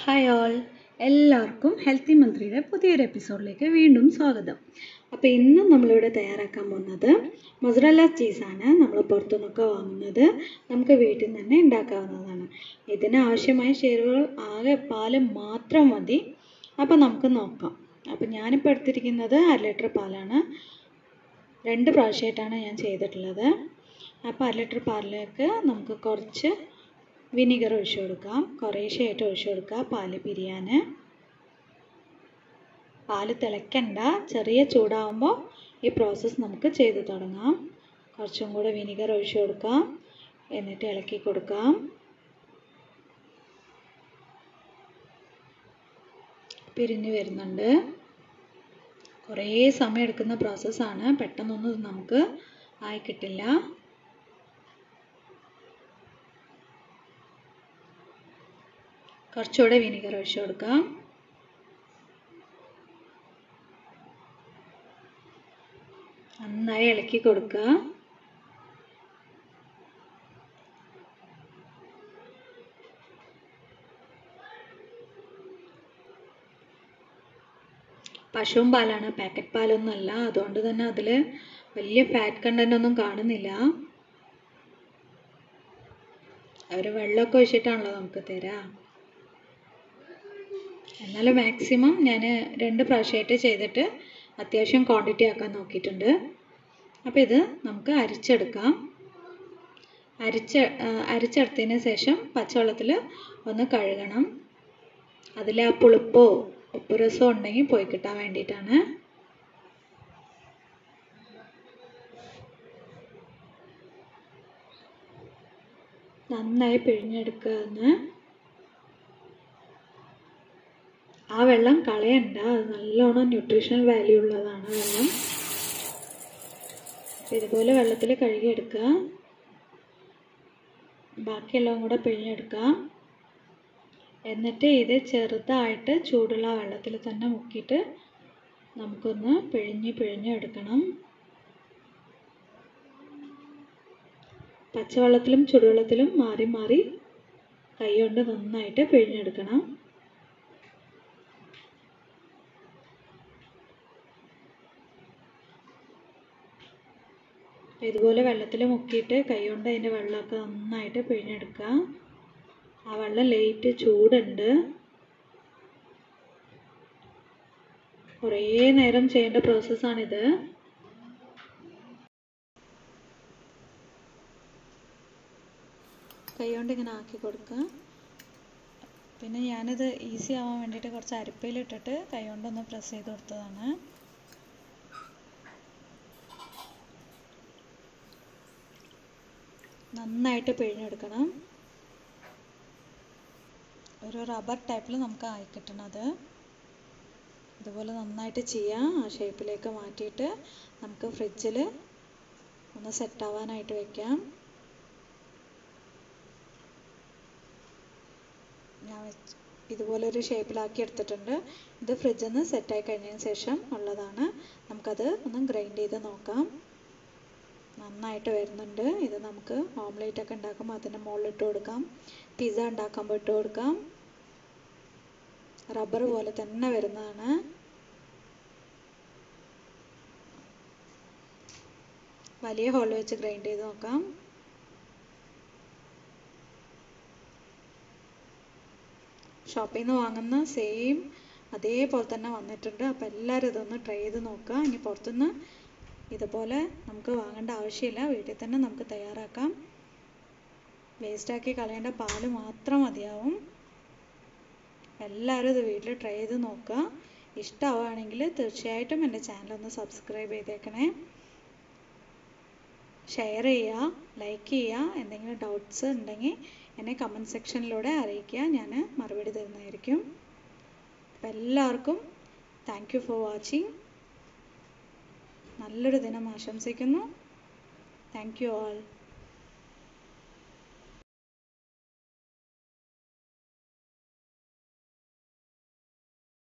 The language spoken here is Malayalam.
ഹായ് ഓൾ എല്ലാവർക്കും ഹെൽത്തി മന്ത്രിയുടെ പുതിയൊരു എപ്പിസോഡിലേക്ക് വീണ്ടും സ്വാഗതം അപ്പോൾ ഇന്ന് നമ്മളിവിടെ തയ്യാറാക്കാൻ പോകുന്നത് മൊസറല്ല ചീസാണ് നമ്മൾ പുറത്തുനിന്നൊക്കെ വാങ്ങുന്നത് നമുക്ക് വീട്ടിൽ നിന്ന് തന്നെ ഉണ്ടാക്കാവുന്നതാണ് ഇതിന് ആവശ്യമായ ചേരുവകൾ ആകെ പാല് മാത്രം മതി അപ്പോൾ നമുക്ക് നോക്കാം അപ്പോൾ ഞാനിപ്പോൾ എടുത്തിരിക്കുന്നത് അര ലിറ്റർ പാലാണ് രണ്ട് പ്രാവശ്യമായിട്ടാണ് ഞാൻ ചെയ്തിട്ടുള്ളത് അപ്പോൾ അര ലിറ്റർ പാലിലേക്ക് നമുക്ക് കുറച്ച് വിനീഗർ ഒഴിച്ചു കൊടുക്കാം കുറേശ്ശെയായിട്ട് ഒഴിച്ചു കൊടുക്കുക പാല് പിരിയാൻ പാല് തിളയ്ക്കണ്ട ചെറിയ ചൂടാവുമ്പോൾ ഈ പ്രോസസ്സ് നമുക്ക് ചെയ്ത് തുടങ്ങാം കുറച്ചും കൂടെ വിനീഗർ ഒഴിച്ചു കൊടുക്കാം എന്നിട്ട് ഇളക്കി കൊടുക്കാം പിരിഞ്ഞ് വരുന്നുണ്ട് കുറേ സമയം എടുക്കുന്ന പ്രോസസ്സാണ് പെട്ടെന്നൊന്നും നമുക്ക് ആയി കിട്ടില്ല കുറച്ചുകൂടെ വിനീഗർ ഒഴിച്ചു കൊടുക്കാം നന്നായി ഇളക്കി കൊടുക്കുക പശുവും പാലാണ് പാക്കറ്റ് പാലൊന്നും അല്ല അതുകൊണ്ട് തന്നെ അതിൽ വലിയ ഫാറ്റ് കണ്ടൻ്റ് ഒന്നും കാണുന്നില്ല അവർ വെള്ളമൊക്കെ ഒഴിച്ചിട്ടാണല്ലോ നമുക്ക് തരാം എന്നാലും മാക്സിമം ഞാൻ രണ്ട് പ്രാവശ്യമായിട്ട് ചെയ്തിട്ട് അത്യാവശ്യം ക്വാണ്ടിറ്റി ആക്കാൻ നോക്കിയിട്ടുണ്ട് അപ്പോൾ ഇത് നമുക്ക് അരിച്ചെടുക്കാം അരിച്ച അരിച്ചെടുത്തതിന് ശേഷം പച്ചവെള്ളത്തിൽ ഒന്ന് കഴുകണം അതിൽ ആ പുളിപ്പോ ഉപ്പുരസമോ ഉണ്ടെങ്കിൽ പോയി കിട്ടാൻ വേണ്ടിയിട്ടാണ് നന്നായി പിഴിഞ്ഞെടുക്കുക എന്ന് ആ വെള്ളം കളയണ്ട അത് നല്ലോണം ന്യൂട്രീഷണൽ വാല്യൂ ഉള്ളതാണ് വെള്ളം ഇതുപോലെ വെള്ളത്തിൽ കഴുകിയെടുക്കുക ബാക്കിയെല്ലാം കൂടെ പിഴിഞ്ഞെടുക്കുക എന്നിട്ട് ഇത് ചെറുതായിട്ട് ചൂടുള്ള വെള്ളത്തിൽ തന്നെ മുക്കിയിട്ട് നമുക്കൊന്ന് പിഴിഞ്ഞ് പിഴിഞ്ഞ് എടുക്കണം പച്ചവെള്ളത്തിലും ചുടുവെള്ളത്തിലും മാറി മാറി കൈ കൊണ്ട് നന്നായിട്ട് പിഴിഞ്ഞെടുക്കണം ഇതുപോലെ വെള്ളത്തിൽ മുക്കിയിട്ട് കൈകൊണ്ട് അതിൻ്റെ വെള്ളമൊക്കെ നന്നായിട്ട് പിഴിഞ്ഞെടുക്കുക ആ വെള്ളം ലൈറ്റ് ചൂടുണ്ട് കുറേ നേരം ചെയ്യേണ്ട പ്രോസസ്സാണിത് കൈകൊണ്ട് ഇങ്ങനെ ആക്കി കൊടുക്കുക പിന്നെ ഞാനിത് ഈസി ആവാൻ വേണ്ടിയിട്ട് കുറച്ച് അരിപ്പയിലിട്ടിട്ട് കൈ കൊണ്ടൊന്ന് പ്രസ് ചെയ്ത് കൊടുത്തതാണ് നന്നായിട്ട് പിഴിഞ്ഞെടുക്കണം ഒരു റബ്ബർ ടൈപ്പിൽ നമുക്ക് ആയി കിട്ടണത് ഇതുപോലെ നന്നായിട്ട് ചെയ്യാം ആ ഷേപ്പിലേക്ക് മാറ്റിയിട്ട് നമുക്ക് ഫ്രിഡ്ജിൽ ഒന്ന് സെറ്റ് ആവാനായിട്ട് വെക്കാം ഞാൻ വെച്ച് ഇതുപോലെ ഒരു ഷേപ്പിലാക്കി എടുത്തിട്ടുണ്ട് ഇത് ഫ്രിഡ്ജിൽ നിന്ന് സെറ്റായി കഴിഞ്ഞതിന് ശേഷം ഉള്ളതാണ് നമുക്കത് ഒന്ന് ഗ്രൈൻഡ് ചെയ്ത് നോക്കാം നന്നായിട്ട് വരുന്നുണ്ട് ഇത് നമുക്ക് ഓംലേറ്റ് ഒക്കെ ഉണ്ടാക്കുമ്പോൾ അതിൻ്റെ മുകളിൽ ഇട്ട് കൊടുക്കാം പിസ്സ ഉണ്ടാക്കുമ്പോൾ ഇട്ട് കൊടുക്കാം റബ്ബർ പോലെ തന്നെ വരുന്നതാണ് വലിയ ഹോൾ വെച്ച് ഗ്രൈൻഡ് ചെയ്ത് നോക്കാം ഷോപ്പിൽ നിന്ന് വാങ്ങുന്ന സെയിം അതേപോലെ തന്നെ വന്നിട്ടുണ്ട് അപ്പോൾ എല്ലാവരും ഇതൊന്ന് ട്രൈ ചെയ്ത് നോക്കുക ഇനി പുറത്തുനിന്ന് ഇതുപോലെ നമുക്ക് വാങ്ങേണ്ട ആവശ്യമില്ല വീട്ടിൽ തന്നെ നമുക്ക് തയ്യാറാക്കാം വേസ്റ്റാക്കി കളയേണ്ട പാല് മാത്രം മതിയാവും എല്ലാവരും ഇത് വീട്ടിൽ ട്രൈ ചെയ്ത് നോക്കുക ഇഷ്ടമാവുകയാണെങ്കിൽ തീർച്ചയായിട്ടും എൻ്റെ ചാനൽ ഒന്ന് സബ്സ്ക്രൈബ് ചെയ്തേക്കണേ ഷെയർ ചെയ്യുക ലൈക്ക് ചെയ്യുക എന്തെങ്കിലും ഡൗട്ട്സ് ഉണ്ടെങ്കിൽ എന്നെ കമൻറ്റ് സെക്ഷനിലൂടെ അറിയിക്കുക ഞാൻ മറുപടി തരുന്നതായിരിക്കും അപ്പം എല്ലാവർക്കും താങ്ക് യു ഫോർ വാച്ചിങ് നല്ലൊരു ദിനം ആശംസിക്കുന്നു താങ്ക് യു ആൾ